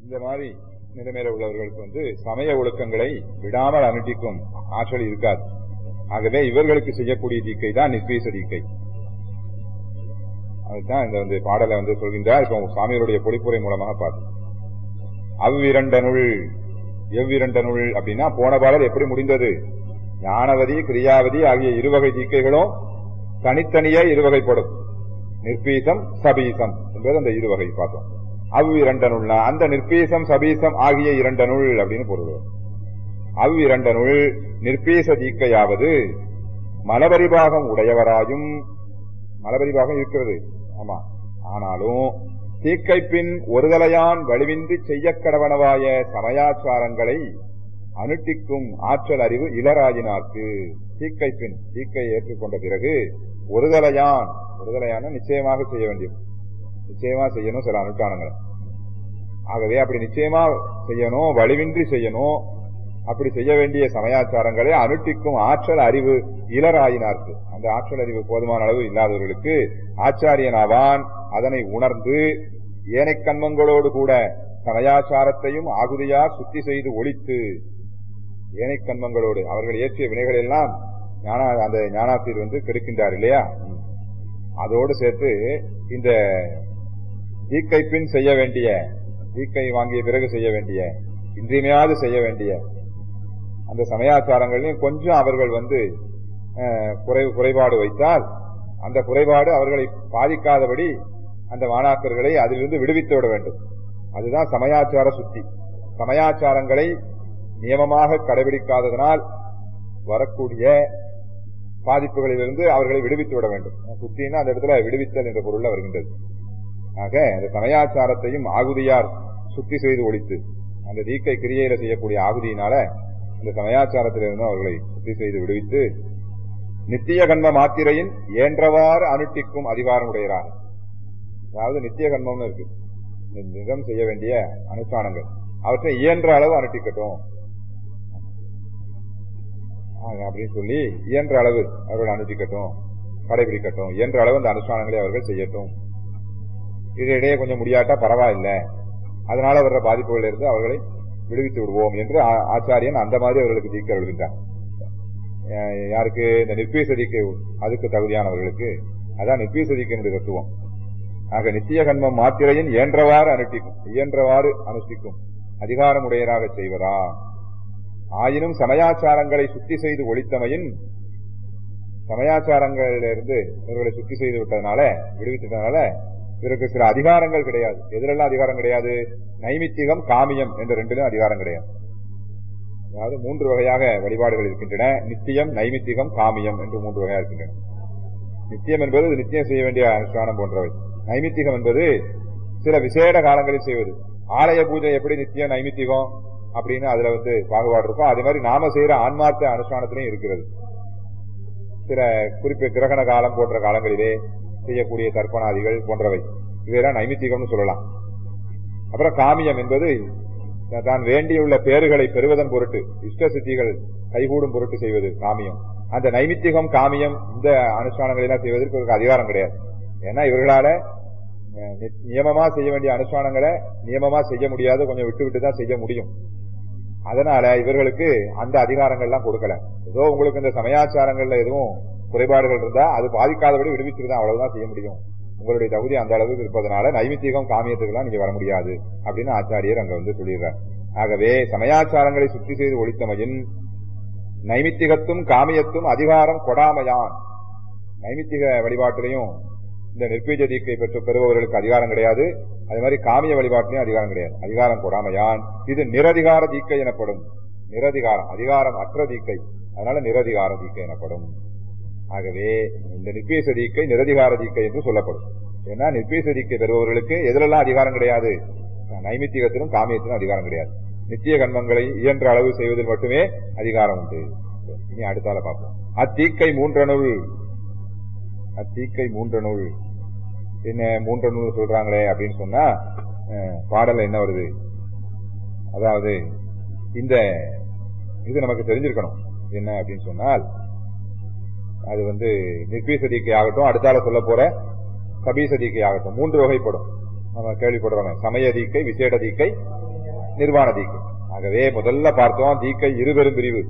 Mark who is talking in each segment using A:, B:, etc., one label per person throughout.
A: இந்த மாதிரி நிலைமையில உள்ளவர்களுக்கு வந்து சமய ஒழுக்கங்களை விடாமல் அனுட்டிக்கும் ஆற்றல் இருக்காது ஆகவே இவர்களுக்கு செய்யக்கூடிய தீக்கை தான் நிர்பீச தீக்கை அதுதான் இந்த வந்து பாடலை வந்து சொல்கின்றார் இப்போ சாமியருடைய பொழிப்புரை மூலமாக பார்த்தோம் அவ்விரண்டனுள் எவ்விரண்டனுள் அப்படின்னா போன பாடல் எப்படி முடிந்தது ஞானவதி கிரியாவதி ஆகிய இருவகை தீக்கைகளும் தனித்தனியே இருவகைப்படும் நிர்பீசம் சபீசம் என்பது அந்த இருவகை பார்த்தோம் அவ் இரண்டனுள் அந்த நிர்பீசம் சபீசம் ஆகிய இரண்டனுள் அப்படின்னு பொருள் அவ் இரண்டனுள் நிர்பீச தீக்கையாவது மலபரிபாகம் உடையவராயும் மலபரிபாகம் இருக்கிறது ஆமா ஆனாலும் தீக்கை பின் ஒருதலையான் வலுவின்றி செய்ய கடவனவாய சமயாச்சாரங்களை அனுட்டிக்கும் ஆற்றல் அறிவு இளராஜினார்க்கு தீக்கை பின் தீக்கை ஏற்றுக்கொண்ட பிறகு ஒருதலையான் ஒருதலையான நிச்சயமாக செய்ய வேண்டியது நிச்சயமா செய்யணும் சில அனுஷ்டானங்களை ஆகவே அப்படி நிச்சயமா செய்யணும் வலுவின்றி செய்யணும் அப்படி செய்ய வேண்டிய சமயாச்சாரங்களை அனுட்டிக்கும் ஆற்றல் அறிவு இளராயினார்க்கு அந்த ஆற்றல் அறிவு போதுமான அளவு இல்லாதவர்களுக்கு ஆச்சாரியனாவான் அதனை உணர்ந்து ஏனை கண்மங்களோடு கூட சமயாச்சாரத்தையும் ஆகுதியா சுத்தி செய்து ஒழித்து ஏனை கண்மங்களோடு அவர்கள் ஏற்றிய வினைகள் எல்லாம் ஞானா அந்த ஞானாசிரியர் வந்து கெடுக்கின்றார் இல்லையா அதோடு சேர்த்து இந்த தீக்கை பின் செய்ய வேண்டிய தீக்கை வாங்கிய பிறகு செய்ய வேண்டிய இன்றியமையாது செய்ய வேண்டிய அந்த சமயாச்சாரங்களையும் கொஞ்சம் அவர்கள் வந்து குறை குறைபாடு வைத்தால் அந்த குறைபாடு அவர்களை பாதிக்காதபடி அந்த மாணாக்கர்களை அதிலிருந்து விடுவித்து விட வேண்டும் அதுதான் சமயாச்சார சுத்தி சமயாச்சாரங்களை நியமமாக கடைபிடிக்காததனால் வரக்கூடிய பாதிப்புகளிலிருந்து அவர்களை விடுவித்து விட வேண்டும் சுத்தின்னா அந்த இடத்துல விடுவித்தல் என்ற பொருள் வருகின்றது ஆக அந்த சமயாச்சாரத்தையும் ஆகுதியார் சுத்தி செய்து ஒழித்து அந்த தீக்கை கிரியையில செய்யக்கூடிய ஆகுதியினால இந்த சமயாச்சாரத்திலிருந்து அவர்களை சுத்தி செய்து விடுவித்து நித்திய கண்ம மாத்திரையின் ஏன்றவாறு அனுட்டிக்கும் அதிகாரம் உடையறார் அதாவது நித்திய கண்மம்னு இருக்கு நிதம் செய்ய வேண்டிய அனுஷ்டானங்கள் அவற்றை இயன்ற அளவு அனுட்டிக்கட்டும் அப்படின்னு சொல்லி இயன்ற அளவு அவர்கள் அனுட்டிக்கட்டும் கடைபிடிக்கட்டும் இயன்ற அளவு அந்த அனுஷ்டானங்களை அவர்கள் செய்யட்டும் இடையிடையே கொஞ்சம் முடியாட்டா பரவாயில்ல அதனால வர்ற பாதிப்புகள் இருந்து அவர்களை விடுவித்து விடுவோம் என்று ஆச்சாரியன் அந்த மாதிரி அவர்களுக்கு தீக்க எழுகின்றார் யாருக்கு இந்த நிர்பீசதிக்கு அதுக்கு தகுதியானவர்களுக்கு அதான் நிர்பீசதிக்கினுடைய தத்துவம் ஆக நித்திய கண்மம் மாத்திரையின் இயன்றவாறு அனுஷ்டிக்கும் இயன்றவாறு அனுஷ்டிக்கும் அதிகாரம் உடையராக செய்வதா ஆயினும் சமயாச்சாரங்களை சுத்தி செய்து ஒழித்தமையின் சமயாச்சாரங்களிலிருந்து இவர்களை சுத்தி செய்து விட்டதுனால விடுவித்ததுனால இவருக்கு சில அதிகாரங்கள் கிடையாது எதிரெல்லாம் அதிகாரம் கிடையாது நைமித்திகம் காமியம் என்ற ரெண்டிலும் அதிகாரம் கிடையாது அதாவது மூன்று வகையாக வழிபாடுகள் இருக்கின்றன நித்தியம் நைமித்திகம் காமியம் என்று மூன்று வகையாக இருக்கின்றன நித்தியம் என்பது நித்தியம் செய்ய வேண்டிய அனுஷ்டானம் போன்றவை நைமித்திகம் என்பது சில விசேட காலங்களில் செய்வது ஆலய பூஜை எப்படி நித்தியம் நைமித்திகம் அப்படின்னு அதுல வந்து பாகுபாடு இருக்கும் அதே மாதிரி நாம செய்யற ஆன்மார்த்த அனுஷ்டானத்திலையும் இருக்கிறது சில குறிப்பிட்ட கிரகண காலம் போன்ற காலங்களிலே செய்யக்கூடிய தர்ப்பணாதிகள் போன்றவை இவையெல்லாம் நைமித்திகம்னு சொல்லலாம் அப்புறம் காமியம் என்பது தான் வேண்டியுள்ள பேறுகளை பெறுவதன் பொருட்டு இஷ்ட சித்திகள் கைகூடும் பொருட்டு செய்வது காமியம் அந்த நைமித்திகம் காமியம் இந்த அனுஷ்டானங்களை எல்லாம் செய்வதற்கு இவருக்கு அதிகாரம் கிடையாது ஏன்னா இவர்களால நியமமா செய்ய வேண்டிய அனுஷ்டானங்களை நியமமா செய்ய முடியாது கொஞ்சம் விட்டு விட்டு தான் செய்ய முடியும் அதனால இவர்களுக்கு அந்த அதிகாரங்கள் எல்லாம் கொடுக்கல ஏதோ உங்களுக்கு இந்த சமயாச்சாரங்கள்ல எதுவும் குறைபாடுகள் இருந்தா அது பாதிக்காதபடி விடுவிச்சிருந்தா அவ்வளவுதான் செய்ய முடியும் உங்களுடைய தகுதி அந்த அளவுக்கு இருப்பதனால நைமித்திகம் காமியத்துக்கெல்லாம் நீங்க வர முடியாது அப்படின்னு ஆச்சாரியர் அங்க வந்து சொல்லிடுறார் ஆகவே சமயாச்சாரங்களை சுத்தி செய்து ஒழித்தமையின் நைமித்திகத்தும் காமியத்தும் அதிகாரம் கொடாமையான் நைமித்திக வழிபாட்டிலையும் இந்த நிர்பீஜ தீக்கை பெற்று பெறுபவர்களுக்கு அதிகாரம் கிடையாது அதே மாதிரி காமிய வழிபாட்டிலையும் அதிகாரம் கிடையாது அதிகாரம் கொடாமையான் இது நிரதிகார தீக்கை எனப்படும் நிரதிகாரம் அதிகாரம் அற்ற தீக்கை அதனால நிரதிகார தீக்கை எனப்படும் ஆகவே இந்த நிர்பீச தீக்கை நிரதிகார தீக்கை என்று சொல்லப்படும் ஏன்னா நிர்பீச தீக்கை பெறுபவர்களுக்கு எதிலெல்லாம் அதிகாரம் கிடையாது நைமித்திகத்திலும் காமியத்திலும் அதிகாரம் கிடையாது நித்திய கண்மங்களை இயன்ற அளவு செய்வதில் மட்டுமே அதிகாரம் உண்டு இனி அடுத்தால பார்ப்போம் அத்தீக்கை மூன்றனுள் அத்தீக்கை மூன்றனுள் என்ன மூன்றனுள் சொல்றாங்களே அப்படின்னு சொன்னா பாடல என்ன வருது அதாவது இந்த இது நமக்கு தெரிஞ்சிருக்கணும் என்ன அப்படின்னு சொன்னால் அது வந்து நிர்பீசதிக்கை ஆகட்டும் அடுத்தால சொல்ல போற கபீசதிக்கை ஆகட்டும் மூன்று வகைப்படும் நம்ம கேள்விப்படுறோம் சமய தீக்கை விசேட தீக்கை நிர்வாண தீக்கை ஆகவே முதல்ல பார்த்தோம் தீக்கை இருபெரும் பிரிவு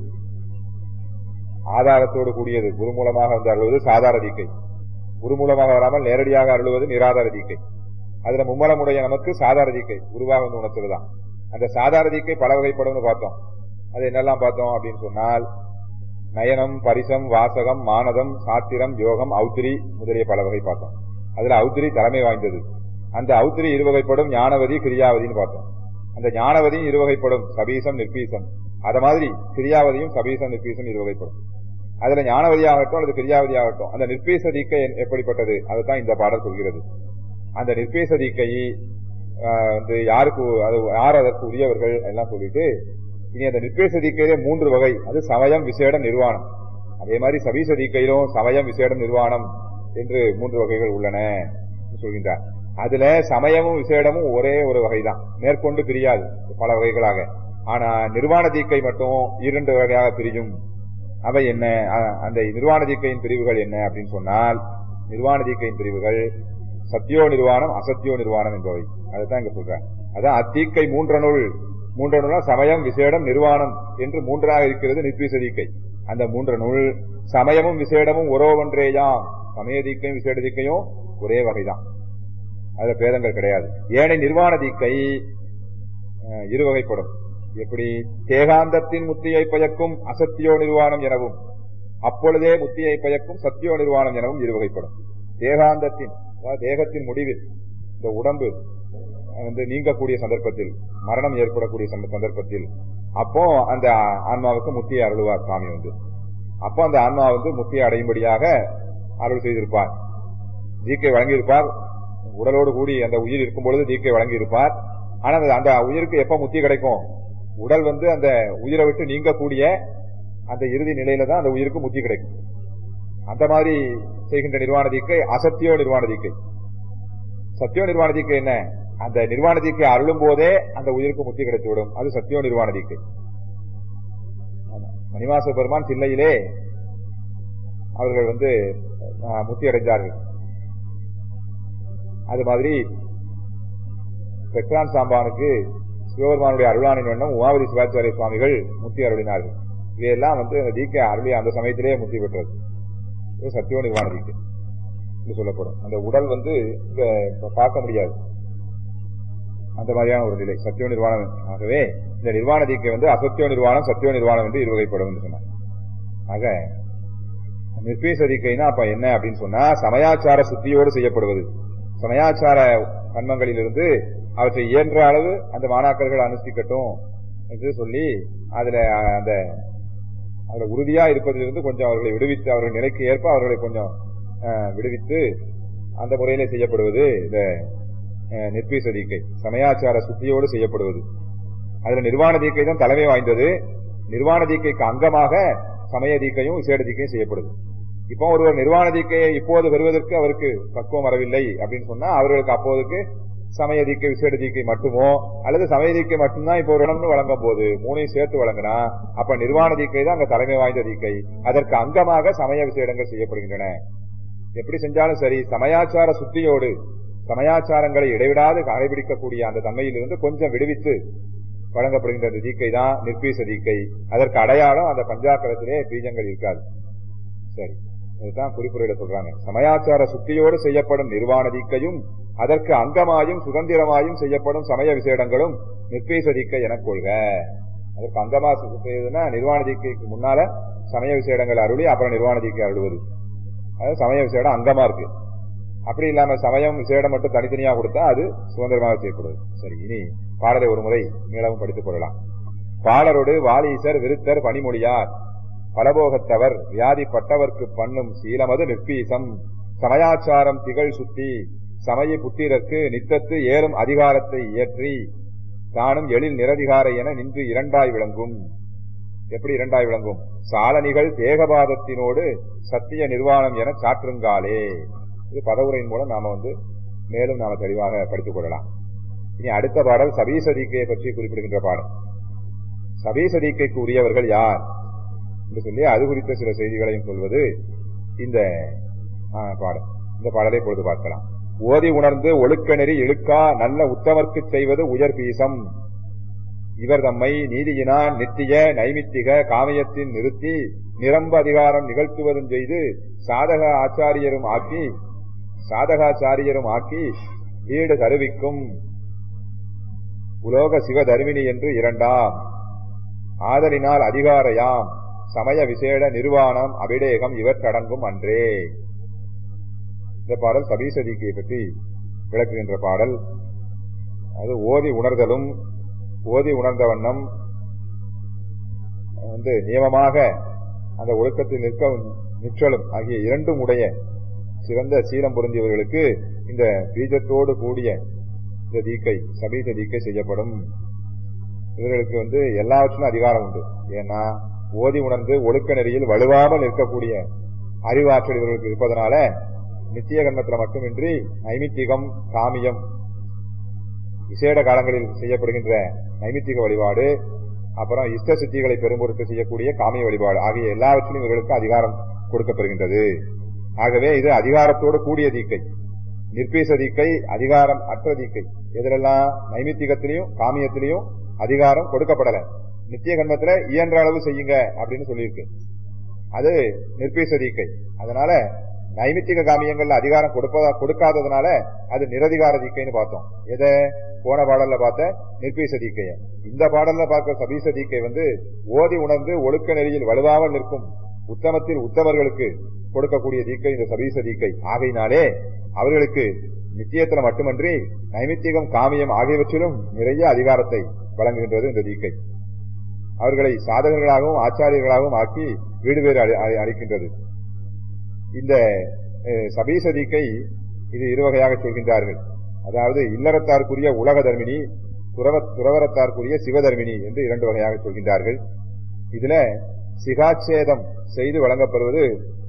A: ஆதாரத்தோடு கூடியது குரு மூலமாக வந்து அருள்வது சாதார தீக்கை குரு மூலமாக வராமல் நேரடியாக அருள்வது நிராதார தீக்கை அதுல மும்மலமுடைய நமக்கு சாதார தீக்கை குருவாக வந்து உணர்த்துவதுதான் அந்த சாதார தீக்கை பல வகைப்படும்னு பார்த்தோம் அது என்னெல்லாம் பார்த்தோம் அப்படின்னு சொன்னால் நயனம் பரிசம் வாசகம் மானதம் சாத்திரம் யோகம் ஔத்திரி முதலிய பல வகை பார்த்தோம் அதுல ஔத்திரி தலைமை வாய்ந்தது அந்த ஔத்திரி இருவகைப்படும் ஞானவதி கிரியாவதின்னு பார்த்தோம் அந்த ஞானவதியும் இருவகைப்படும் சபீசம் நிர்பீசம் அத மாதிரி கிரியாவதியும் சபீசம் நிர்பீசம் இருவகைப்படும் அதுல ஞானவதி ஆகட்டும் அல்லது கிரியாவதி ஆகட்டும் அந்த நிர்பீச தீக்கை எப்படிப்பட்டது அதுதான் இந்த பாடல் சொல்கிறது அந்த நிர்பேச தீக்கை ஆஹ், வந்து யாருக்கு அது யார் அதற்கு உரியவர்கள் எல்லாம் சொல்லிட்டு இனி அந்த நிர்பேச தீக்கையிலே மூன்று வகை அது சமயம் விசேடம் நிர்வாணம் அதே மாதிரி சபீச தீக்கையிலும் சமயம் விசேடம் நிர்வாணம் என்று மூன்று வகைகள் உள்ளன என்று சொல்கின்றார் அதுல சமயமும் விசேடமும் ஒரே ஒரு வகைதான் மேற்கொண்டு பிரியாது பல வகைகளாக ஆனா நிர்வாண தீக்கை மட்டும் இரண்டு வகையாக பிரியும் அவை என்ன அ- அந்த நிர்வாண தீக்கையின் பிரிவுகள் என்ன அப்படின்னு சொன்னால் நிர்வாண தீக்கையின் பிரிவுகள் சத்தியோ நிர்வாணம் அசத்தியோ நிர்வாணம் என்பவை அதுதான் இங்க சொல்றேன் அதான் அத்தீக்கை மூன்றனுள் மூன்றனுள் சமயம் விசேடம் நிர்வாணம் என்று மூன்றாக இருக்கிறது நிர்பீச தீக்கை அந்த மூன்றனுள் சமயமும் விசேடமும் ஒரோ ஒன்றேயாம் சமய தீக்கையும் விசேட தீக்கையும் ஒரே வகைதான் அதுல பேதங்கள் கிடையாது ஏனை நிர்வாண தீக்கை அஹ், இரு வகைப்படும் எப்படி தேகாந்தத்தின் முத்தியை பயக்கும் அசத்தியோ நிர்வாணம் எனவும் அப்பொழுதே முத்தியை பயக்கும் சத்தியோ நிர்வாணம் எனவும் இரு வகைப்படும் தேகாந்தத்தின் அதாவது தேகத்தின் முடிவில் இந்த உடம்பு வந்து நீங்கக்கூடிய சந்தர்ப்பத்தில் மரணம் ஏற்படக்கூடிய சந்த- சந்தர்ப்பத்தில் அப்போ அந்த ஆன்மாவுக்கு முத்தியை அருள்வார் சுவாமி வந்து அப்போ அந்த ஆன்மா வந்து முத்தியை அடையும்படியாக அருள் செய்திருப்பார் தீக்கை வழங்கியிருப்பார் உடலோடு கூடி அந்த உயிர் இருக்கும் பொழுது தீக்கை வழங்கியிருப்பார் ஆனா அந்த- அந்த உயிருக்கு எப்ப முத்தி கிடைக்கும் உடல் வந்து அந்த உயிரை விட்டு நீங்கக்கூடிய அந்த இறுதி நிலையில தான் அந்த உயிருக்கு முத்தி கிடைக்கும் அந்த மாதிரி செய்கின்ற நிர்வாண தீக்கை அசத்தியோ நிர்வாண தீக்கை சத்தியோ நிர்வாண தீக்கை என்ன அந்த நிர்வாண தீக்கை அருளும் போதே அந்த உயிருக்கு முத்தி கிடைத்துவிடும் அது சத்தியோ நிர்வாண தீக்கை ஆமா. மணிவாச பெருமான் சில்லையிலே அவர்கள் வந்து ஆஹ், முத்தி அடைந்தார்கள் அது மாதிரி பெட்ரான் சாம்பானுக்கு சிவபெருமானுடைய அருளானின் வண்ணம் உமாவதி சிவாச்சாரிய சுவாமிகள் முத்தி அருளினார்கள் இவையெல்லாம் வந்து அந்த தீக்கை அருளிய அந்த சமயத்திலேயே முத்தி பெற்றது இது சத்தியோ நிர்வாண தீக்கை என்று சொல்லப்படும் அந்த உடல் வந்து இங்க இப்ப பார்க்க முடியாது அந்த மாதிரியான ஒரு நிலை சத்தியோ நிர்வாணம் ஆகவே இந்த நிர்வாண தீக்கை வந்து அசத்தியோ நிர்வாணம் சத்தியோ நிர்வாணம் என்று இருவகைப்படும் என்று சொன்னார் ஆக நிர்பீச தீக்கைனா அப்ப என்ன அப்படின்னு சொன்னா சமயாச்சார சுத்தியோடு செய்யப்படுவது சமயாச்சார கர்மங்களிலிருந்து அவற்றை இயன்ற அளவு அந்த மாணாக்கர்கள் அனுஷ்டிக்கட்டும் என்று சொல்லி அதுல அஹ், அந்த அதுல உறுதியா இருப்பதிலிருந்து கொஞ்சம் அவர்களை விடுவித்து அவர்கள் நிலைக்கு ஏற்ப அவர்களை கொஞ்சம் அஹ், விடுவித்து அந்த முறையிலே செய்யப்படுவது இந்த அஹ், நிர்பீச தீக்கை சமயாச்சார சுத்தியோடு செய்யப்படுவது அதுல நிர்வாண தீக்கை தான் தலைமை வாய்ந்தது நிர்வாண தீக்கைக்கு அங்கமாக சமய தீக்கையும் விசேட தீக்கையும் செய்யப்படுது இப்போ ஒருவர் நிர்வாண தீக்கையை இப்போது பெறுவதற்கு அவருக்கு பக்குவம் வரவில்லை அப்படின்னு சொன்னா அவர்களுக்கு அப்போதுக்கு சமய தீக்கை விசேட தீக்கை மட்டுமோ அல்லது சமய தீக்கை மட்டும்தான் இப்போ ஒரு இடம்னு வழங்கும் போது மூணையும் சேர்த்து வழங்கினா அப்ப நிர்வாண தீக்கை தான் அங்க தலைமை வாய்ந்த தீக்கை அதற்கு அங்கமாக சமய விசேடங்கள் செய்யப்படுகின்றன எப்படி செஞ்சாலும் சரி சமயாச்சார சுத்தியோடு சமயாச்சாரங்களை இடைவிடாது கடைபிடிக்கக்கூடிய அந்த தன்மையிலிருந்து கொஞ்சம் விடுவித்து வழங்கப்படுகின்ற அந்த தீக்கை தான் நிர்பீச தீக்கை அதற்கு அடையாளம் அந்த பஞ்சாக்கரத்திலே பீஜங்கள் இருக்காது சரி இதுதான் குறிப்புரையில சொல்றாங்க சமயாச்சார சுத்தியோடு செய்யப்படும் நிர்வாண தீக்கையும் அதற்கு அங்கமாயும் சுதந்திரமாயும் செய்யப்படும் சமய விசேடங்களும் நிர்பீச தீக்கை எனக் கொள்க அதற்கு அங்கமா செய்வதுன்னா நிர்வாண தீக்கைக்கு முன்னால சமய விசேடங்கள் அருளி அப்புறம் நிர்வாண தீக்கை அருளுவது அது சமய விசேடம் அங்கமா இருக்கு அப்படி இல்லாம சமயம் விசேடம் மட்டும் தனித்தனியா கொடுத்தா அது சுதந்திரமாக செய்யப்படுது சரி இனி பாடலை ஒரு முறை மீளவும் படித்துக் கொள்ளலாம் பாடலோடு வாலீசர் விருத்தர் பணிமொழியார் பலபோகத்தவர் வியாதிப்பட்டவர்க்கு பண்ணும் சீலமது நிற்பீசம் சமயாச்சாரம் திகழ் சுத்தி சமய புத்திரர்க்கு நித்தத்து ஏறும் அதிகாரத்தை இயற்றி தானும் எழில் நிரதிகார என நின்று இரண்டாய் விளங்கும் எப்படி இரண்டாய் விளங்கும் சாலனிகள் தேகபாதத்தினோடு சத்திய நிர்வாணம் என சாற்றுங்காலே இது பதவுரையின் மூலம் நாம வந்து மேலும் நாம தெளிவாக படித்துக் கொள்ளலாம் இனி அடுத்த பாடல் சபீசதீக்கையை பற்றி குறிப்பிடுகின்ற பாடல் சபீசதீக்கைக்கு உரியவர்கள் யார் என்று சொல்லி அது குறித்த சில செய்திகளையும் சொல்வது இந்த ஆ, பாடல் இந்த பாடலை பொழுது பார்க்கலாம் ஓதி உணர்ந்து ஒழுக்க நெறி இழுக்கா நல்ல உத்தமர்க்கு செய்வது உயர் பீசம் இவர் தம்மை நீதியினால் நித்திய நைமித்திக காமயத்தின் நிறுத்தி நிரம்ப அதிகாரம் நிகழ்த்துவதும் செய்து சாதக ஆச்சாரியரும் ஆக்கி சாதகாச்சாரியரும் ஆக்கி வீடு தருவிக்கும் உலோக சிவதர்மினி என்று இரண்டாம் ஆதலினால் அதிகாரயாம் சமய விசேட நிர்வாணம் அபிடேகம் இவற்றடங்கும் அன்றே இந்த பாடல் சபீசதிக்கை பற்றி விளக்குகின்ற பாடல் அது ஓதி உணர்தலும் ஓதி உணர்ந்த வண்ணம் வந்து நியமமாக அந்த ஒழுக்கத்தில் நிற்க நிற்றலும் ஆகிய இரண்டும் உடைய சிறந்த சீலம் பொருந்தியவர்களுக்கு இந்த பீஜத்தோடு கூடிய இந்த தீக்கை சபீத தீக்கை செய்யப்படும் இவர்களுக்கு வந்து எல்லாவற்றிலும் அதிகாரம் உண்டு ஏன்னா ஓதி உணர்ந்து ஒழுக்க நெறியில் வலுவாமல் இருக்கக்கூடிய அறிவாற்றல் இவர்களுக்கு இருப்பதனால நித்திய கர்மத்துல மட்டுமின்றி நைமித்திகம் காமியம் விசேட காலங்களில் செய்யப்படுகின்ற நைமித்திக வழிபாடு அப்புறம் இஷ்ட சித்திகளை பெரும்பொருட்டு செய்யக்கூடிய காமிய வழிபாடு ஆகிய எல்லாவற்றிலும் இவர்களுக்கு அதிகாரம் கொடுக்கப்படுகின்றது ஆகவே இது அதிகாரத்தோடு கூடிய தீக்கை நிர்பீச தீக்கை அதிகாரம் அற்ற தீக்கை எதிலெல்லாம் நைமித்திகத்திலையும் காமியத்திலையும் அதிகாரம் கொடுக்கப்படல நித்திய கர்மத்துல இயன்ற அளவு செய்யுங்க அப்படின்னு சொல்லியிருக்கு அது நிர்பீச தீக்கை அதனால நைமித்திக காமியங்கள்ல அதிகாரம் கொடுப்பதா கொடுக்காததுனால அது நிரதிகார தீக்கைன்னு பார்த்தோம் எதை போன பாடல்ல பார்த்த நிர்பீச தீக்கைய இந்த பாடல்ல பார்க்க சபீச தீக்கை வந்து ஓதி உணர்ந்து ஒழுக்க நெறியில் வலுவாமல் நிற்கும் உத்தமத்தில் உத்தமர்களுக்கு கொடுக்கக்கூடிய தீக்கை இந்த சபீச தீக்கை ஆகையினாலே அவர்களுக்கு நித்தியத்துல மட்டுமன்றி நைமித்திகம் காமியம் ஆகியவற்றிலும் நிறைய அதிகாரத்தை வழங்குகின்றது இந்த தீக்கை அவர்களை சாதகர்களாகவும் ஆச்சாரியர்களாகவும் ஆக்கி வீடு வேறு அளிக்கின்றது இந்த சபீச தீக்கை இது இருவகையாக சொல்கின்றார்கள் அதாவது இல்லறத்தார்க்குரிய உலக தர்மினி துறவ துறவரத்தார்க்குரிய சிவதர்மினி என்று இரண்டு வகையாக சொல்கின்றார்கள் இதுல சிகாச்சேதம் செய்து வழங்கப்படுவது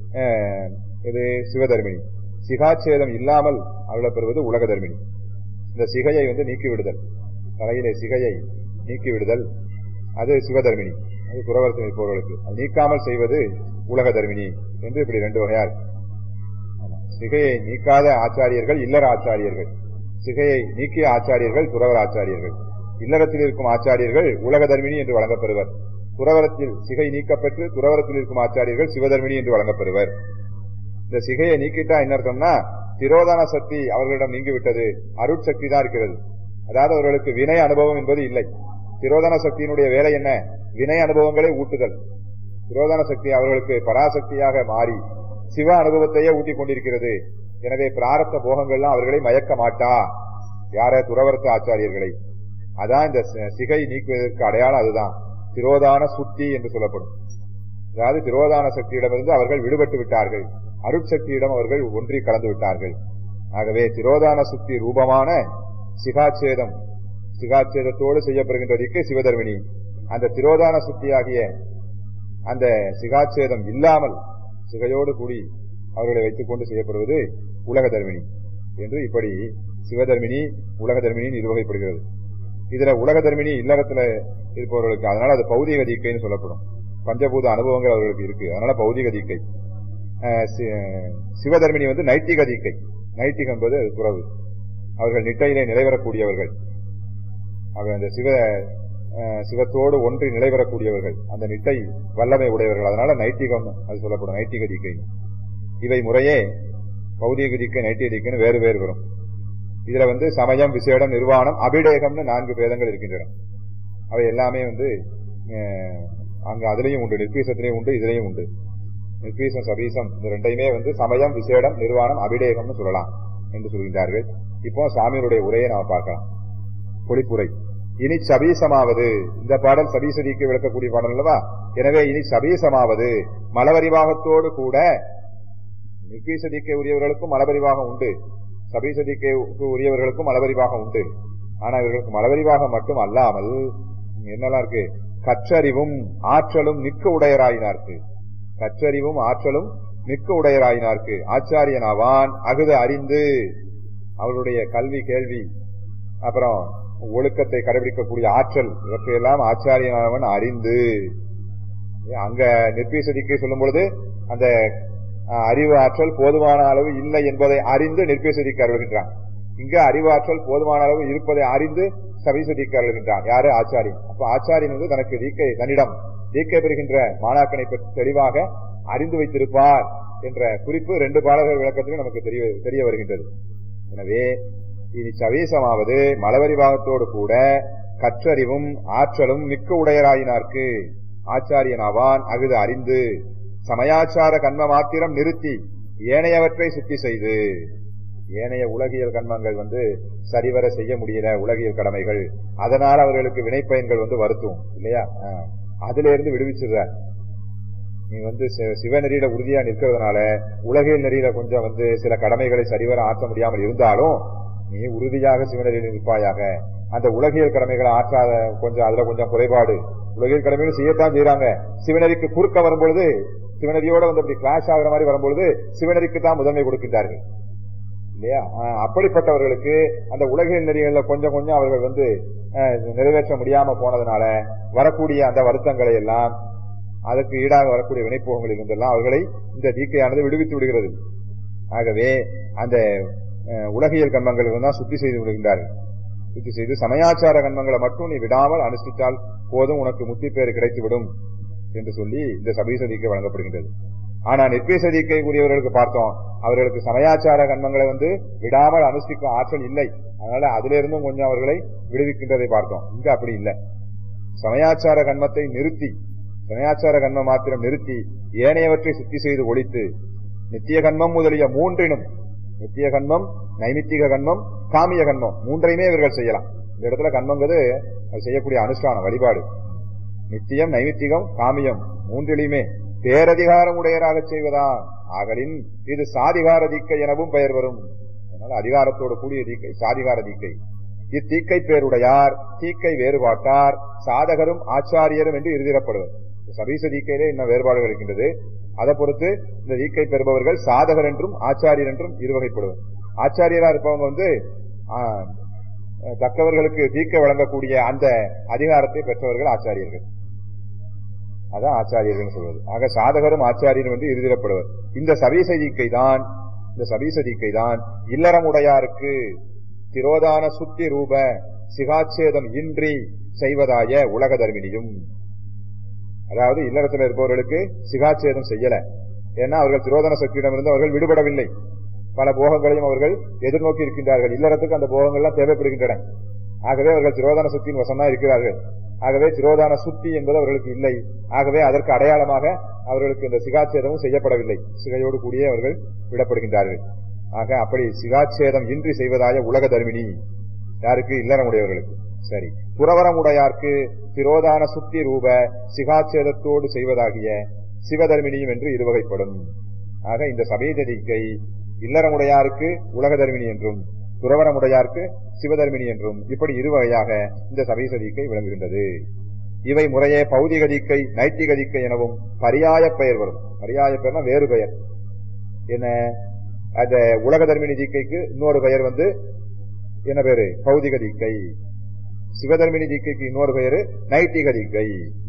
A: இது சிவதர்மினி சிகாச்சேதம் இல்லாமல் அருளப்பெறுவது உலக தர்மினி இந்த சிகையை வந்து நீக்கிவிடுதல் தலையிலே சிகையை நீக்கிவிடுதல் அது சிவதர்மினி அது துறவரத்தில் இருப்பவர்களுக்கு அது நீக்காமல் செய்வது உலக தர்மினி என்று இப்படி ரெண்டு வகையா இருக்கு சிகையை நீக்காத ஆச்சாரியர்கள் இல்லற ஆச்சாரியர்கள் சிகையை நீக்கிய ஆச்சாரியர்கள் துறவர ஆச்சாரியர்கள் இல்லறத்தில் இருக்கும் ஆச்சாரியர்கள் உலக தர்மினி என்று வழங்கப்பெறுவர் துறவரத்தில் சிகை நீக்கப்பெற்று துறவரத்தில் இருக்கும் ஆச்சாரியர்கள் சிவதர்மினி என்று வழங்கப்பெறுவர் இந்த சிகையை நீக்கிட்டா என்ன அர்த்தம்னா திரோதான சக்தி அவர்களிடம் நீங்கிவிட்டது அருட்சக்தி தான் இருக்கிறது அதாவது அவர்களுக்கு வினை அனுபவம் என்பது இல்லை திரோதான சக்தியினுடைய வேலை என்ன வினை அனுபவங்களை ஊட்டுதல் திரோதான சக்தி அவர்களுக்கு பராசக்தியாக மாறி சிவ அனுபவத்தையே ஊட்டிக் கொண்டிருக்கிறது எனவே பிராரத்த போகங்கள்லாம் அவர்களை மயக்க மாட்டா யார துறவரத்த ஆச்சாரியர்களை அதான் இந்த சிகை நீக்குவதற்கு அடையாளம் அதுதான் திரோதான சுத்தி என்று சொல்லப்படும் அதாவது திரோதான சக்தியிடமிருந்து அவர்கள் விடுபட்டு விட்டார்கள் அருட்சக்தியிடம் அவர்கள் ஒன்றி கலந்து விட்டார்கள் ஆகவே திரோதான சுத்தி ரூபமான சிகாச்சேதம் சிகாச்சேதத்தோடு செய்யப்படுகின்றதுக்கு சிவதர்மினி அந்த திரோதான சுத்தியாகிய அந்த சிகாச்சேதம் இல்லாமல் சிகையோடு கூடி அவர்களை வைத்துக் கொண்டு செய்யப்படுவது உலக தர்மினி என்று இப்படி சிவதர்மினி உலக தர்மினி நிர்வகிப்படுகிறது இதுல உலக தர்மினி இல்லறத்துல இருப்பவர்களுக்கு அதனால அது பௌதிக தீக்கைன்னு சொல்லப்படும் பஞ்சபூத அனுபவங்கள் அவர்களுக்கு இருக்கு அதனால பௌதிக தீக்கை சிவதர்மினி வந்து நைட்டிக தீக்கை நைட்டிகம் என்பது துறவு அவர்கள் நிட்டையிலே நிலைவரக்கூடியவர்கள் அவர் அந்த சிவ சிவத்தோடு ஒன்றி நிலைவரக்கூடியவர்கள் அந்த நிட்டை வல்லமை உடையவர்கள் அதனால நைட்டிகம் அது சொல்லப்படும் நைட்டிக தீக்கை இவை முறையே பௌதிக தீக்கை நைட்டிக தீக்கைன்னு வேறு வேறு வரும் இதுல வந்து சமயம் விசேடம் நிர்வாணம் அபிடேகம்னு நான்கு பேதங்கள் இருக்கின்றன அவை எல்லாமே வந்து அங்க அதுலயும் உண்டு நிர்பீசத்திலையும் உண்டு இதுலயும் உண்டு நிர்பீசம் சபீசம் இந்த ரெண்டையுமே வந்து சமயம் விசேடம் நிர்வாணம் அபிடேகம்னு சொல்லலாம் என்று சொல்கின்றார்கள் இப்போ சாமியுடைய உரையை நாம பார்க்கலாம் பொழிப்புரை இனி சபீசமாவது இந்த பாடல் சபீசதிக்கு விளக்கக்கூடிய பாடல் அல்லவா எனவே இனி சபீசமாவது மலவரிவாகத்தோடு கூட நிர்பீசதிக்கு உரியவர்களுக்கும் மலபரிவாகம் உண்டு சபீசதிக்கு உரியவர்களுக்கும் மலபரிவாகம் உண்டு ஆனா இவர்களுக்கு மலபரிவாகம் மட்டும் அல்லாமல் என்னெல்லாம் இருக்கு கற்றறிவும் ஆற்றலும் மிக்க உடையராயினார்க்கு கற்றறிவும் ஆற்றலும் மிக்க உடையராயினார்க்கு ஆச்சாரியனாவான் அகுத அறிந்து அவருடைய கல்வி கேள்வி அப்புறம் ஒழுக்கத்தை கடைபிடிக்கக்கூடிய ஆற்றல் இவற்றையெல்லாம் ஆச்சாரியனானவன் அறிந்து அங்க நிர்பீசதிக்கு சொல்லும் பொழுது அந்த அறிவு ஆற்றல் போதுமான அளவு இல்லை என்பதை அறிந்து நிர்பீசதிக்கு அருள்கின்றான் இங்க அறிவாற்றல் போதுமான அளவு இருப்பதை அறிந்து சபைசதிக்க அருள்கின்றான் யாரு ஆச்சாரியன் அப்ப ஆச்சாரியன் வந்து தனக்கு தீக்கை தன்னிடம் தீக்கை பெறுகின்ற மாணாக்கனை பற்றி தெளிவாக அறிந்து வைத்திருப்பார் என்ற குறிப்பு ரெண்டு பாடல்கள் விளக்கத்திலும் நமக்கு தெரிய தெரிய வருகின்றது எனவே இனி சவீசமாவது மலவரிவாகத்தோடு கூட கற்றறிவும் ஆற்றலும் மிக்க உடையராயினார்க்கு ஆச்சாரியனாவான் அகுது அறிந்து சமயாச்சார கண்ம மாத்திரம் நிறுத்தி ஏனையவற்றை சுத்தி செய்து ஏனைய உலகியல் கண்மங்கள் வந்து சரிவர செய்ய முடியல உலகியல் கடமைகள் அதனால் அவர்களுக்கு வினைப்பயன்கள் வந்து வருத்தும் இல்லையா ஆஹ். அதுல இருந்து விடுவிச்சிடுறார் நீ வந்து சி- சிவநெறியில உறுதியா நிற்கிறதுனால உலகியல் நெறியில கொஞ்சம் வந்து சில கடமைகளை சரிவர ஆற்ற முடியாமல் இருந்தாலும் நீ உறுதியாக சிவநெறியில் நிற்பாயாக அந்த உலகியல் கடமைகளை ஆற்றாத கொஞ்சம் அதுல கொஞ்சம் குறைபாடு உலகியல் கடமைகள் செய்யத்தான் செய்யறாங்க சிவநெறிக்கு குறுக்க வரும்பொழுது சிவநெறியோட வந்து அப்படி கிளாஷ் ஆகுற மாதிரி வரும்பொழுது சிவநெறிக்கு தான் முதன்மை கொடுக்கின்றார்கள் இல்லையா ஆஹ் அப்படிப்பட்டவர்களுக்கு அந்த உலகியல் நெறிகளில் கொஞ்சம் கொஞ்சம் அவர்கள் வந்து ஆஹ், நிறைவேற்ற முடியாம போனதுனால வரக்கூடிய அந்த வருத்தங்களை எல்லாம் அதற்கு ஈடாக வரக்கூடிய வினைப்போகங்களில் இருந்தெல்லாம் அவர்களை இந்த தீக்கையானது விடுவித்து விடுகிறது ஆகவே அந்த அஹ், உலகியல் கண்மங்கள் தான் சுத்தி செய்து விடுகின்றார்கள் சுத்தி செய்து சமயாச்சார கண்மங்களை மட்டும் நீ விடாமல் அனுஷ்டித்தால் போதும் உனக்கு முத்தி பேறு கிடைத்துவிடும் என்று சொல்லி இந்த சபீசதிக்கை வழங்கப்படுகின்றது ஆனா நிர்பேசதிக்கை கூடியவர்களுக்கு பார்த்தோம் அவர்களுக்கு சமயாச்சார கண்மங்களை வந்து விடாமல் அனுஷ்டிக்கும் ஆற்றல் இல்லை அதனால அதுல இருந்தும் கொஞ்சம் அவர்களை விடுவிக்கின்றதை பார்த்தோம் இங்க அப்படி இல்லை சமயாச்சார கண்மத்தை நிறுத்தி சமயாச்சார கண்மம் மாத்திரம் நிறுத்தி ஏனையவற்றை சுத்தி செய்து ஒழித்து நித்திய கண்மம் முதலிய மூன்றினும் நித்திய கண்மம் நைமித்திக கண்மம் காமிய கண்மம் மூன்றையுமே இவர்கள் செய்யலாம் இந்த இடத்துல கண்மங்கிறது அது செய்யக்கூடிய அனுஷ்டானம் வழிபாடு நித்தியம் நைமித்திகம் காமியம் மூன்றிலையுமே பேரதிகாரம் உடையராக செய்வதா ஆகலின் இது சாதிகார தீக்கை எனவும் பெயர் வரும் அதனால அதிகாரத்தோடு கூடிய தீக்கை சாதிகார தீக்கை இத்தீக்கை பேருடையார் தீக்கை வேறுபாட்டார் சாதகரும் ஆச்சாரியரும் என்று எழுதிடப்படுவர் சபீச தீக்கையிலே இன்னும் வேறுபாடுகள் இருக்கின்றது அதை பொறுத்து இந்த தீக்கை பெறுபவர்கள் சாதகர் என்றும் ஆச்சாரியர் என்றும் இருவகைப்படுவர் ஆச்சாரியரா இருப்பவங்க வந்து ஆஹ், தக்கவர்களுக்கு தீக்கை வழங்கக்கூடிய அந்த அதிகாரத்தை பெற்றவர்கள் ஆச்சாரியர்கள் அதான் ஆச்சாரியர்கள் சொல்வது ஆக சாதகரும் ஆச்சாரியரும் என்று எழுதிடப்படுவர் இந்த சபீச தீக்கை தான் இந்த சபீச தீக்கை தான் இல்லறமுடையாருக்கு திரோதான சுத்தி ரூப சிகாச்சேதம் இன்றி செய்வதாய உலக தர்மினியும் அதாவது இல்லறத்தில் இருப்பவர்களுக்கு சிகாச்சேதம் செய்யல ஏன்னா அவர்கள் திரோதன சக்தியிடமிருந்து அவர்கள் விடுபடவில்லை பல போகங்களையும் அவர்கள் எதிர்நோக்கி இருக்கின்றார்கள் இல்லறத்துக்கு அந்த போகங்கள்லாம் தேவைப்படுகின்றன ஆகவே அவர்கள் திரோதான சுத்தியின் வசமா இருக்கிறார்கள் ஆகவே திரோதான சுத்தி என்பது அவர்களுக்கு இல்லை ஆகவே அதற்கு அடையாளமாக அவர்களுக்கு இந்த சிகாச்சேதமும் செய்யப்படவில்லை சிகையோடு கூடிய அவர்கள் விடப்படுகின்றார்கள் ஆக அப்படி சிகாச்சேதம் இன்றி செய்வதாய உலக தர்மினி யாருக்கு இல்லறமுடையவர்களுக்கு சரி புறவரமுடையார்க்கு திரோதான சுத்தி ரூப சிகாச்சேதத்தோடு செய்வதாகிய சிவதர்மினியும் என்று இருவகைப்படும் ஆக இந்த சபைததிக்கை இல்லறமுடையாருக்கு உலக தர்மினி என்றும் துறவரமுடையாருக்கு சிவதர்மினி என்றும் இப்படி இருவகையாக இந்த சபைசதிக்கை விளங்குகின்றது இவை முறையே பௌதிக தீக்கை நைட்டிக தீக்கை எனவும் பரியாய பெயர் வரும் பரியாய பெயர்னா வேறு பெயர் என்ன அந்த உலக தர்மினி தீக்கைக்கு இன்னொரு பெயர் வந்து என்ன பேரு பௌதிக தீக்கை சிவதர்மினி தீக்கைக்கு இன்னொரு பெயரு நைட்டிக தீக்கை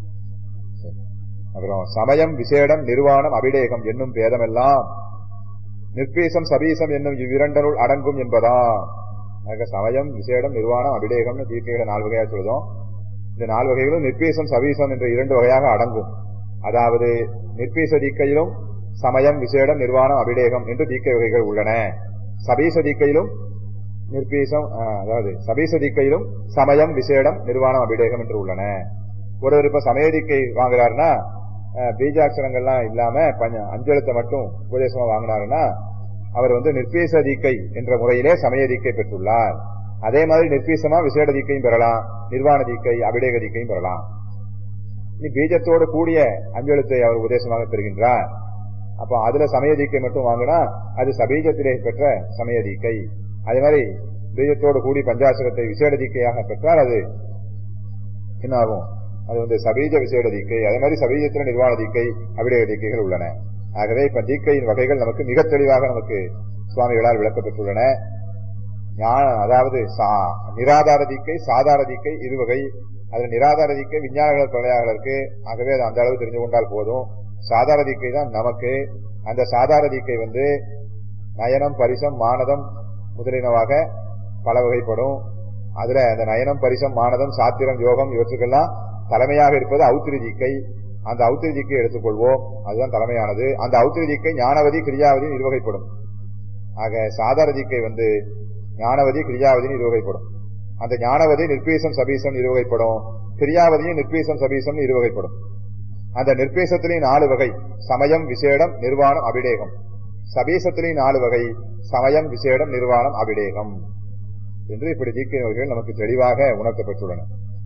A: அப்புறம் சமயம் விசேடம் நிர்வாணம் அபிடேகம் என்னும் பேதமெல்லாம் நிர்பீசம் சபீசம் என்னும் இவ்விரண்டனுள் அடங்கும் என்பதா ஆக சமயம் விசேடம் நிர்வாணம் அபிடேகம்னு தீர்க்கைகளை நாலு வகையா சொல்லுதோம் இந்த நாலு வகைகளும் நிர்பீசம் சபீசம் என்ற இரண்டு வகையாக அடங்கும் அதாவது நிர்பீச தீக்கையிலும் சமயம் விசேடம் நிர்வாணம் அபிடேகம் என்று தீக்கை வகைகள் உள்ளன சபீச தீக்கையிலும் நிர்பீசம் ஆஹ், அதாவது சபீச தீக்கையிலும் சமயம் விசேடம் நிர்வாணம் அபிடேகம் என்று உள்ளன ஒருவர் இப்ப சமய தீக்கை வாங்குறாருன்னா அஹ், பீஜாட்சரங்கள்லாம் இல்லாம பஞ்ச அஞ்செழுத்தை மட்டும் உபதேசமா வாங்கினாருன்னா அவர் வந்து நிர்பீச தீக்கை என்ற முறையிலே சமய தீக்கை பெற்றுள்ளார் அதே மாதிரி நிர்பீசமா விசேட தீக்கையும் பெறலாம் நிர்வாண தீக்கை அபிடேக தீக்கையும் பெறலாம் இனி பீஜத்தோடு கூடிய அஞ்செழுத்தை அவர் உபதேசமாக பெறுகின்றார் அப்ப அதுல சமய தீக்கை மட்டும் வாங்கினா அது சபீஜத்திலே பெற்ற சமய தீக்கை அதே மாதிரி பீஜத்தோடு கூடி பஞ்சாசகத்தை விசேட தீக்கையாக பெற்றால் அது என்ன ஆகும் அது வந்து சபீஜ விசேட தீக்கை அதே மாதிரி சபீஜத்தில நிர்வாண தீக்கை அபிடேக தீக்கைகள் உள்ளன ஆகவே இப்ப தீக்கையின் வகைகள் நமக்கு மிக தெளிவாக நமக்கு சுவாமிகளால் விளக்கப்பட்டுள்ளன ஞான அதாவது சா- நிராதார தீக்கை சாதார தீக்கை இருவகை அதுல நிராதார தீக்கை விஞ்ஞானங்கள் பிரளயாளருக்கு ஆகவே அது அந்த அளவு தெரிஞ்சு கொண்டால் போதும் சாதார தீக்கை தான் நமக்கு அந்த சாதார தீக்கை வந்து நயனம் பரிசம் மானதம் முதலினவாக பல வகைப்படும் அதுல அந்த நயனம் பரிசம் மானதம் சாத்திரம் யோகம் இவற்றுக்கெல்லாம் தலைமையாக இருப்பது ஔத்திரிஜிக்கை அந்த ஔத்திரிஜிக்கை எடுத்துக்கொள்வோம் அதுதான் தலைமையானது அந்த ஔத்திரிஜிக்கை ஞானவதி கிரியாவதி இருவகைப்படும் ஆக சாதாரதிக்கை வந்து ஞானவதி கிரியாவதி இருவகைப்படும் அந்த ஞானவதி நிர்பீசம் சபீசம் இருவகைப்படும் கிரியாவதியும் நிர்பீசம் சபீசம் இருவகைப்படும் அந்த நிர்பேசத்திலேயும் நாலு வகை சமயம் விசேடம் நிர்வாணம் அபிடேகம் சபீசத்திலேயும் நாலு வகை சமயம் விசேடம் நிர்வாணம் அபிடேகம் என்று இப்படி தீக்கை நோய்கள் நமக்கு தெளிவாக உணர்த்தப்பட்டுள்ளன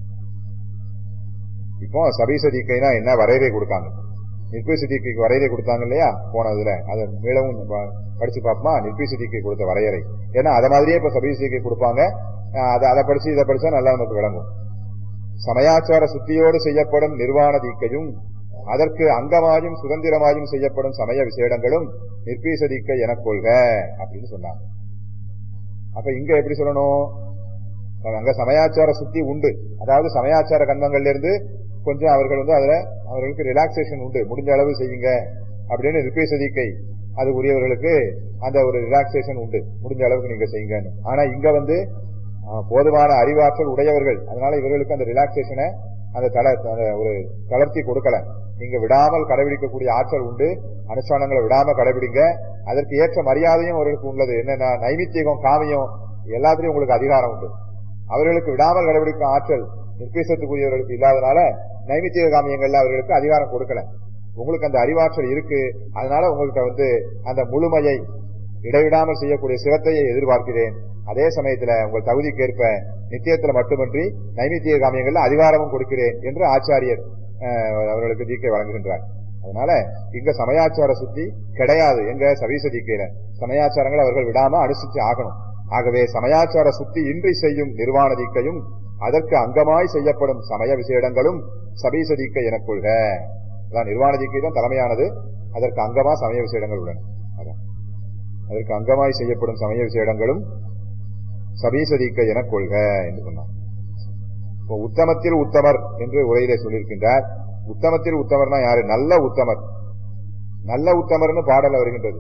A: இப்போ சபீச தீக்கைனா என்ன வரையறை கொடுக்காங்க நிர்பீச தீக்கைக்கு வரையறை கொடுத்தாங்க இல்லையா போனதுல அதை மீளவும் ப- படிச்சு பார்ப்போமா நிர்பீச தீக்கை கொடுத்த வரையறை ஏன்னா அதை மாதிரியே இப்ப சபீச தீக்கை கொடுப்பாங்க அஹ் அதை அதை படிச்சு இதை படிச்சா நல்லா நமக்கு விளங்கும் சமயாச்சார சுத்தியோடு செய்யப்படும் நிர்வாண தீக்கையும் அதற்கு அங்கமாயும் சுதந்திரமாயும் செய்யப்படும் சமய விசேடங்களும் நிர்பீச தீக்கை எனக் கொள்க அப்படின்னு சொன்னாங்க அப்ப இங்க எப்படி சொல்லணும் அங்க சமயாச்சார சுத்தி உண்டு அதாவது சமயாச்சார கண்மங்கள்ல இருந்து கொஞ்சம் அவர்கள் வந்து அதுல அவர்களுக்கு ரிலாக்ஸேஷன் உண்டு முடிஞ்ச அளவு செய்யுங்க அப்படின்னு நிர்பீச தீக்கை அது உரியவர்களுக்கு அந்த ஒரு ரிலாக்ஸேஷன் உண்டு முடிஞ்ச அளவுக்கு நீங்க செய்யுங்கன்னு ஆனா இங்க வந்து ஆஹ், போதுமான அறிவாற்றல் உடையவர்கள் அதனால இவர்களுக்கு அந்த ரிலாக்ஸேஷனை அந்த தள அந்த ஒரு தளர்த்தி கொடுக்கல நீங்க விடாமல் கடைபிடிக்கக்கூடிய ஆற்றல் உண்டு அனுஷ்டானங்களை விடாம கடைபிடிங்க அதற்கு ஏற்ற மரியாதையும் அவர்களுக்கு உள்ளது என்னன்னா நைமித்தியகம் காமியம் எல்லாத்துலயும் உங்களுக்கு அதிகாரம் உண்டு அவர்களுக்கு விடாமல் கடைபிடிக்கும் ஆற்றல் நிர்பேசத்துக்குரியவர்களுக்கு இல்லாதனால நைமித்திய காமியங்கள்ல அவர்களுக்கு அதிகாரம் கொடுக்கல உங்களுக்கு அந்த அறிவாற்றல் இருக்கு அதனால உங்கள்கிட்ட வந்து அந்த முழுமையை இடைவிடாமல் செய்யக்கூடிய சிரத்தையை எதிர்பார்க்கிறேன் அதே சமயத்துல உங்கள் தகுதிக்கேற்ப நித்தியத்துல மட்டுமின்றி நைமித்திய காமியங்கள்ல அதிகாரமும் கொடுக்கிறேன் என்று ஆச்சாரியர் அஹ், அவர்களுக்கு தீக்கை வழங்குகின்றார் அதனால இங்க சமயாச்சார சுத்தி கிடையாது எங்க சவீச தீக்கையில சமயாச்சாரங்களை அவர்கள் விடாம அனுசரிச்சு ஆகணும் ஆகவே சமயாச்சார சுத்தி இன்றி செய்யும் நிர்வாண தீக்கையும் அதற்கு அங்கமாய் செய்யப்படும் சமய விசேடங்களும் சபீச தீக்கை எனக் கொள்க அதான் நிர்வாண தீக்கை தான் தலைமையானது அதற்கு அங்கமா சமய விசேடங்கள் உள்ளன அதான் அதற்கு அங்கமாய் செய்யப்படும் சமய விசேடங்களும் சபீசதீக்க என கொள்க என்று சொன்னார் இப்போ உத்தமத்தில் உத்தமர் என்று உரையிலே சொல்லியிருக்கின்றார் உத்தமத்தில் உத்தமர்னா யாரு நல்ல உத்தமர் நல்ல உத்தமர்னு பாடல வருகின்றது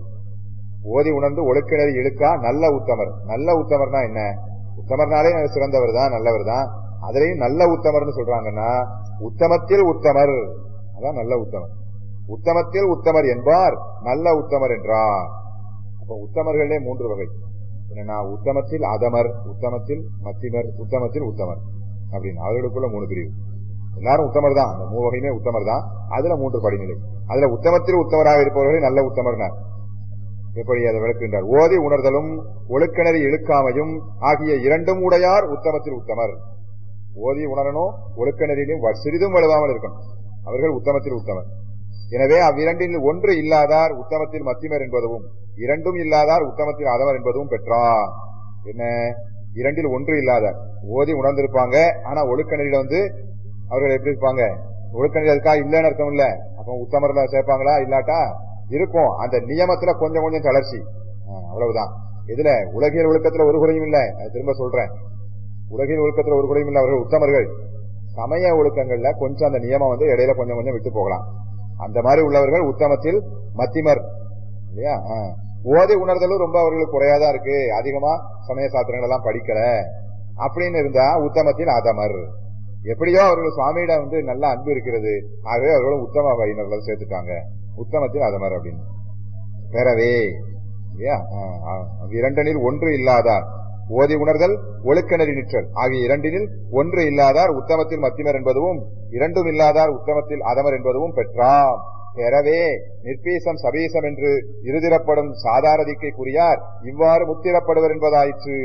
A: ஓதி உணர்ந்து ஒழுக்கிணறி இழுக்கா நல்ல உத்தமர் நல்ல உத்தமர்னா என்ன உத்தமர்னாலே சிறந்தவர் தான் நல்லவர் தான் அதுலயும் நல்ல உத்தமர்னு சொல்றாங்கன்னா உத்தமத்தில் உத்தமர் அதான் நல்ல உத்தமர் உத்தமத்தில் உத்தமர் என்பார் நல்ல உத்தமர் என்றார் அப்ப உத்தமர்களே மூன்று வகை என்னன்னா உத்தமத்தில் அதமர் உத்தமத்தில் மத்திமர் உத்தமத்தில் உத்தமர் அப்படின்னு அவர்களுக்குள்ள மூணு பிரிவு எல்லாரும் உத்தமர் தான் அந்த மூணு வகையுமே உத்தமர் தான் அதுல மூன்று படிநிலை அதுல உத்தமத்தில் உத்தமராக இருப்பவர்களே நல்ல உத்தமர்னார் எப்படி அதை விளக்குகின்றார் ஓதி உணர்தலும் ஒழுக்கிணறி இழுக்காமையும் ஆகிய இரண்டும் உடையார் உத்தமத்தில் உத்தமர் ஓதி உணரணும் ஒழுக்கிணறிலும் வ- சிறிதும் வலுவாமல் இருக்கணும் அவர்கள் உத்தமத்தில் உத்தமர் எனவே அவ்விரண்டில் ஒன்று இல்லாதார் உத்தமத்தில் மத்திமர் என்பதும் இரண்டும் இல்லாதார் உத்தமத்தில் அதமர் என்பதும் பெற்றார் என்ன இரண்டில் ஒன்று இல்லாதார் ஓதி உணர்ந்திருப்பாங்க ஆனா ஒழுக்க நெறியில வந்து அவர்கள் எப்படி இருப்பாங்க ஒழுக்க நெறி அதுக்காக இல்லைன்னு அர்த்தம் இல்ல அப்ப உத்தமர்ல சேர்ப்பாங்களா இல்லாட்டா இருக்கும் அந்த நியமத்துல கொஞ்சம் கொஞ்சம் தளர்ச்சி ஆ, அவ்வளவுதான் இதுல உலகியல் ஒழுக்கத்துல ஒரு குறையும் இல்ல அது திரும்ப சொல்றேன் உலகியல் ஒழுக்கத்துல ஒரு குறையும் இல்ல அவர்கள் உத்தமர்கள் சமய ஒழுக்கங்கள்ல கொஞ்சம் அந்த நியமம் வந்து இடையில கொஞ்சம் கொஞ்சம் விட்டு போகலாம் அந்த மாதிரி உள்ளவர்கள் உத்தமத்தில் மத்திமர் இல்லையா ஆ. ஓதி உணர்தலும் ரொம்ப அவர்களுக்கு குறையாதான் இருக்கு அதிகமா சமய சாஸ்திரங்கள் எல்லாம் படிக்கல அப்படின்னு இருந்தா உத்தமத்தில் அதமர் எப்படியோ அவர்கள் சுவாமியிடம் வந்து நல்ல அன்பு இருக்கிறது ஆகவே அவர்களும் உத்தம வகையினர்களை சேர்த்துட்டாங்க உத்தமத்தில் அதமர் அப்படின்னு பெறவே இல்லையா ஆ, ஆ. இரண்டனில் ஒன்று இல்லாதார் ஓதி உணர்தல் ஒழுக்கநெறி நிற்றல் ஆகிய இரண்டினில் ஒன்று இல்லாதார் உத்தமத்தில் மத்திமர் என்பதும் இரண்டும் இல்லாதார் உத்தமத்தில் அதமர் என்பதும் பெற்றாம் பெறவே நிற்பீசம் சபீசம் என்று இருதிரப்படும் சாதாரதிக்கை குறியார் இவ்வாறு முத்திரப்படுவர் என்பதாயிற்று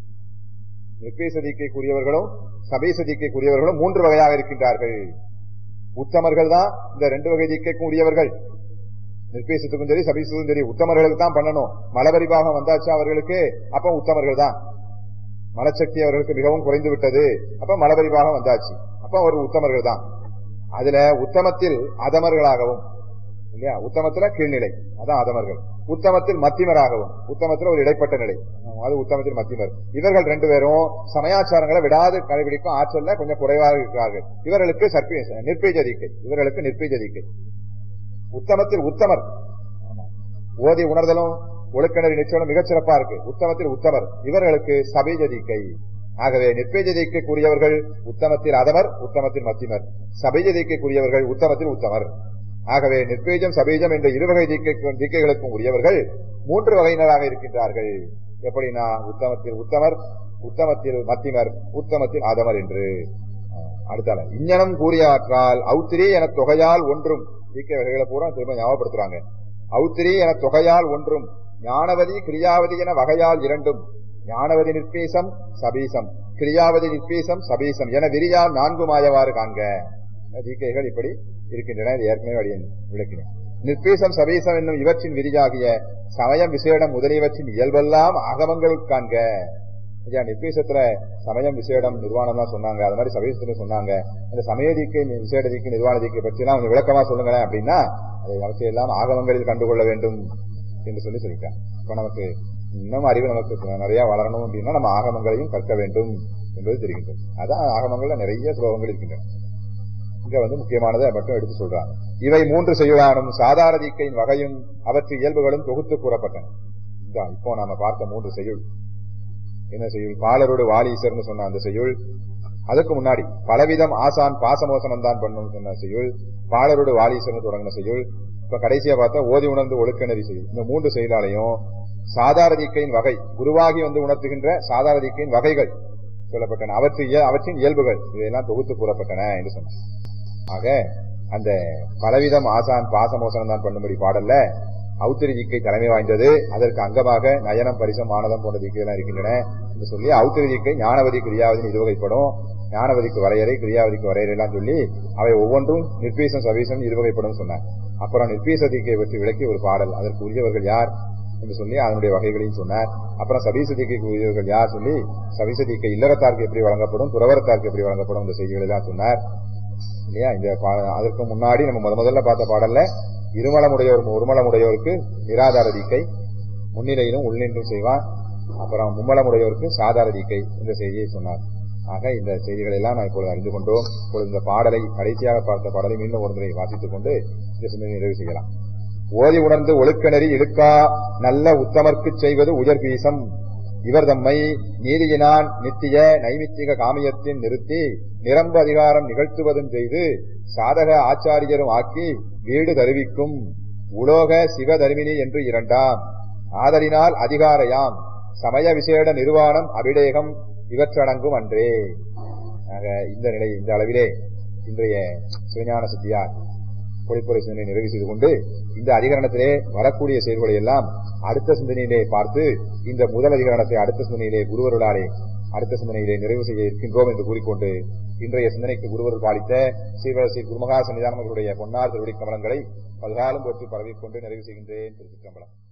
A: நிற்பீசதிக்கை கூறியவர்களும் சபீசதிக்கை கூறியவர்களும் மூன்று வகையாக இருக்கின்றார்கள் உத்தமர்கள் தான் இந்த ரெண்டு வகை திக்கைக்கும் உரியவர்கள் நிர்பேசத்துக்கும் சரி சபீசத்துக்கும் சரி உத்தமர்களுக்கு தான் பண்ணணும் மலபரிபாகம் வந்தாச்சு அவர்களுக்கு அப்ப உத்தமர்கள் தான் மனசக்தி அவர்களுக்கு மிகவும் குறைந்து விட்டது அப்ப மலபரிபாகம் வந்தாச்சு அப்ப அவர் உத்தமர்கள் தான் அதுல உத்தமத்தில் அதமர்களாகவும் இல்லையா உத்தமத்துல கீழ்நிலை அதான் அதமர்கள் உத்தமத்தில் மத்திமராகவும் உத்தமத்துல ஒரு இடைப்பட்ட நிலை அது உத்தமத்தில் மத்திமர் இவர்கள் ரெண்டு பேரும் சமயாச்சாரங்களை விடாது கடைபிடிக்கும் ஆற்றல்ல கொஞ்சம் குறைவாக இருக்கிறார்கள் இவர்களுக்கு சற்பி நிற்பீஜதிக்கை இவர்களுக்கு நிற்பீஜதிக்கை உத்தமத்தில் உத்தமர் ஓதி உணர்தலும் ஒழுக்கிணறி நிச்சயம் மிகச் சிறப்பா இருக்கு உத்தமத்தில் உத்தமர் இவர்களுக்கு சபைஜதிக்கை ஆகவே நிற்பேஜதிக்கு கூறியவர்கள் உத்தமத்தில் அதமர் உத்தமத்தில் மத்திமர் சபைஜதிக்கு கூறியவர்கள் உத்தமத்தில் உத்தமர் ஆகவே நிற்பேஜம் சபீஜம் என்ற இருவகை தீக்கை- தீக்கைகளுக்கும் உரியவர்கள் மூன்று வகையினராக இருக்கின்றார்கள் எப்படின்னா உத்தமத்தில் உத்தமர் உத்தமத்தில் மத்திமர் உத்தமத்தில் அதமர் என்று அஹ், அடுத்தால இஞ்ஞனம் கூறியாற்றால் அவுத்திரி என தொகையால் ஒன்றும் தீக்கை வகைகளை பூரா திரும்ப ஞாபகப்படுத்துறாங்க அவுத்திரி என தொகையால் ஒன்றும் ஞானவதி கிரியாவதி என வகையால் இரண்டும் ஞானவதி நிற்பீசம் சபீசம் கிரியாவதி நிற்பீசம் சபீசம் என விரியால் நான்கு மாயவாறு காண்க தீக்கைகள் இப்படி இருக்கின்றன இது ஏற்கனவே அடியேன் விளக்கினேன் நிற்பீசம் சபீசம் என்னும் இவற்றின் விரியாகிய சமயம் விசேடம் முதலியவற்றின் இயல்பெல்லாம் ஆகமங்கள் காண்க ஐயா நிற்பீசத்துல சமயம் விசேடம் நிர்வாணம் தான் சொன்னாங்க அது மாதிரி சபீசத்துல சொன்னாங்க அந்த சமயதிக்கு விசேடதிக்கு நிர்வாணதிக்கு பற்றி எல்லாம் கொஞ்சம் விளக்கமா சொல்லுங்களேன் அப்படின்னா அதை அவசியம் எல்லாம் ஆகமங்களில் கண்டுகொள்ள வேண்டும் என்று சொல்லி சொல்லிட்டேன் இப்ப நமக்கு இன்னும் அறிவு நமக்கு நிறைய வளரணும் அப்படின்னா நம்ம ஆகமங்களையும் கற்க வேண்டும் என்பது தெரிகின்றது அதான் ஆகமங்கள்ல நிறைய ஸ்லோகங்கள் இருக்கின்றன இங்க வந்து முக்கியமானதை மட்டும் எடுத்து சொல்றாங்க இவை மூன்று செய்யுளானும் சாதார தீக்கையின் வகையும் அவற்று இயல்புகளும் தொகுத்து கூறப்பட்டன இதான் இப்போ நாம பார்த்த மூன்று செய்யுள் என்ன செய்யுள் பாலரோடு வாலீசர்னு சொன்ன அந்த செய்யுள் அதுக்கு முன்னாடி பலவிதம் ஆசான் பாசமோசனம் தான் பண்ணும் சொன்ன செய்யுள் பாலரோடு வாலீசர்னு தொடங்கின செய்யுள் இப்ப கடைசியா பார்த்தா ஓதி உணர்ந்து ஒழுக்கநெறி செய்யுள் இந்த மூன்று செய்தாலையும் சாதார தீக்கையின் வகை உருவாகி வந்து உணர்த்துகின்ற சாதார தீக்கையின் வகைகள் சொல்லப்பட்டன அவற்று இய- அவற்றின் இயல்புகள் இதையெல்லாம் தொகுத்து கூறப்பட்டன என்று சொன்னார் ஆக அந்த பலவிதம் ஆசான் பாசமோசனம் தான் பண்ணும்படி பாடல்ல அவுத்திரி தீக்கை தலைமை வாய்ந்தது அதற்கு அங்கமாக நயனம் பரிசம் ஆனதம் போன்ற தீக்கைகள் இருக்கின்றன என்று சொல்லி அவுத்திரி தீக்கை ஞானவதி கிரியாவதி இருவகைப்படும் ஞானவதிக்கு வரையறை கிரியாவதிக்கு வரையறை எல்லாம் சொல்லி அவை ஒவ்வொன்றும் நிர்பீசம் சபீசம் இருவகைப்படும் சொன்னார் அப்புறம் நிர்பீச தீக்கை பற்றி விளக்கி ஒரு பாடல் அதற்கு உரியவர்கள் யார் என்று சொல்லி அதனுடைய வகைகளையும் சொன்னார் அப்புறம் சபீச தீக்கைக்கு உரியவர்கள் யார் சொல்லி சபீச தீக்கை இல்லறத்தாருக்கு எப்படி வழங்கப்படும் துறவரத்தாருக்கு எப்படி வழங்கப்படும் இந்த செய்திகளை தான் சொன்னார் இல்லையா இந்த பா- அதற்கு முன்னாடி நம்ம முத முதல்ல பார்த்த பாடல்ல இருமலமுடையோர் ஒருமலமுடையோருக்கு நிராதார தீக்கை முன்னிலையிலும் உள்நின்றும் செய்வான் அப்புறம் மும்மலமுடையோருக்கு சாதார தீக்கை இந்த செய்தியை சொன்னார் ஆக இந்த செய்திகளை எல்லாம் நான் இப்பொழுது அறிந்து கொண்டோம் இப்பொழுது இந்த பாடலை கடைசியாக பார்த்த பாடலை மீண்டும் ஒரு முறை வாசித்துக் கொண்டு இந்த சிந்தனை நிறைவு செய்யலாம் ஓதி உணர்ந்து ஒழுக்க நெறி இழுக்கா நல்ல உத்தமர்க்குச் செய்வது உயர் பீசம் இவர் தம்மை நீதியினான் நித்திய நைமித்திக காமியத்தின் நிறுத்தி நிரம்ப அதிகாரம் நிகழ்த்துவதும் செய்து சாதக ஆச்சாரியரும் ஆக்கி வீடு தருவிக்கும் உலோக சிவ தருமினி என்று இரண்டாம் ஆதலினால் அதிகாரையாம் சமய விசேட நிர்வாணம் அபிடேகம் இவற்றடங்கும் அன்றே ஆக இந்த நிலை இந்த அளவிலே இன்றைய சிவஞான சித்தியார் பொழிப்புரை சிந்தனை நிறைவு செய்து கொண்டு இந்த அதிகரணத்திலே வரக்கூடிய செயல்களை எல்லாம் அடுத்த சிந்தனையிலே பார்த்து இந்த முதல் அதிகரணத்தை அடுத்த சிந்தனையிலே குருவருளாலே அடுத்த சிந்தனையிலே நிறைவு செய்ய இருக்கின்றோம் என்று கூறிக்கொண்டு இன்றைய சிந்தனைக்கு குருவருள் பாலித்த ஸ்ரீவரசி குருமகா சன்னிதானங்களுடைய பொன்னார் திருவடி கமலங்களை பல்காலம் போற்றி பரவிக்கொண்டு நிறைவு செய்கின்றேன் திருச்சிற்றம்பலம்